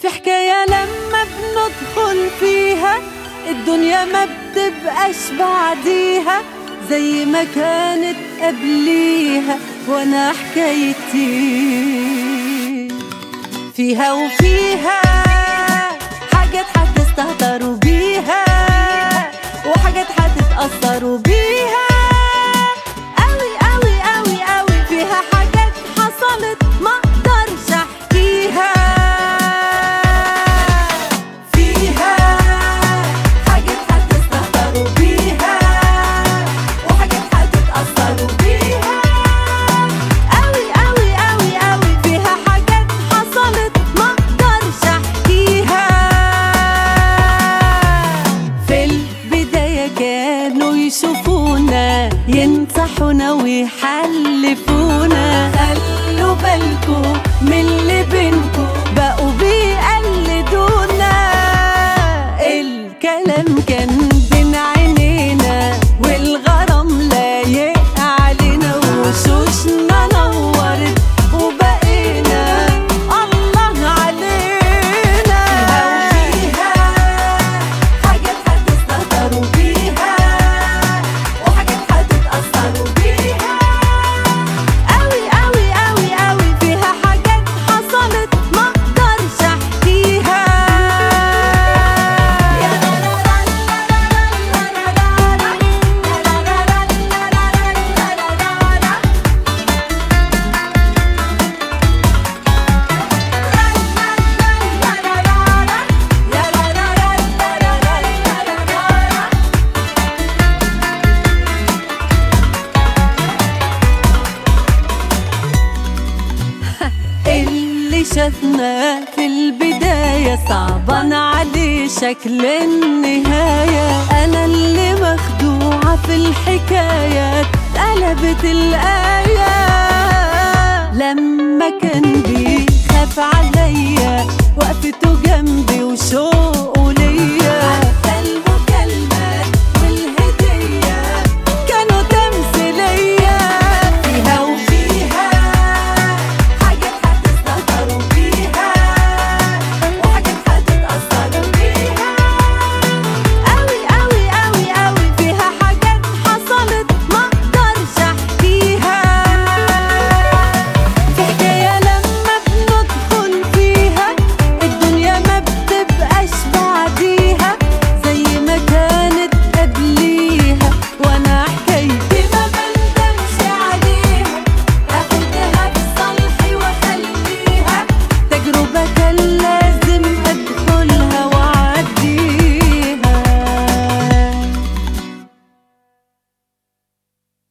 في حكاية لما بندخل فيها الدنيا ما بتبقاش بعديها زي ما كانت قبليها وانا حكايتي فيها وفيها حاجات هتستهتروا بيها وحاجات هتتأثروا بيها قوي قوي قوي قوي فيها حاجات حصلت ما اقدرش احكيها فيها حاجات هتستهتروا بيها وحاجات هتتأثروا بيها قوي قوي قوي قوي فيها حاجات حصلت ما اقدرش احكيها في البداية كانوا يشوفونا ينصحونا ويحلفونا خلوا بالكوا من اللي بينكوا بقوا بيقلدونا الكلام كان بين عينينا والغرام لايق علينا وشوشنا نورت وبقينا الله علينا فيها حاجات هتستهتروا بيها وحاجات هتتأثروا بيها قوي قوي قوي قوي فيها حاجات حصلت ما اقدرش احكيها يا اللي شافنا في البداية صعبان عليه شكل النهاية أنا اللي مخدوعة في الحكاية قلبت الآية لما كان بيخاف عليا وقفته جنبي وشوق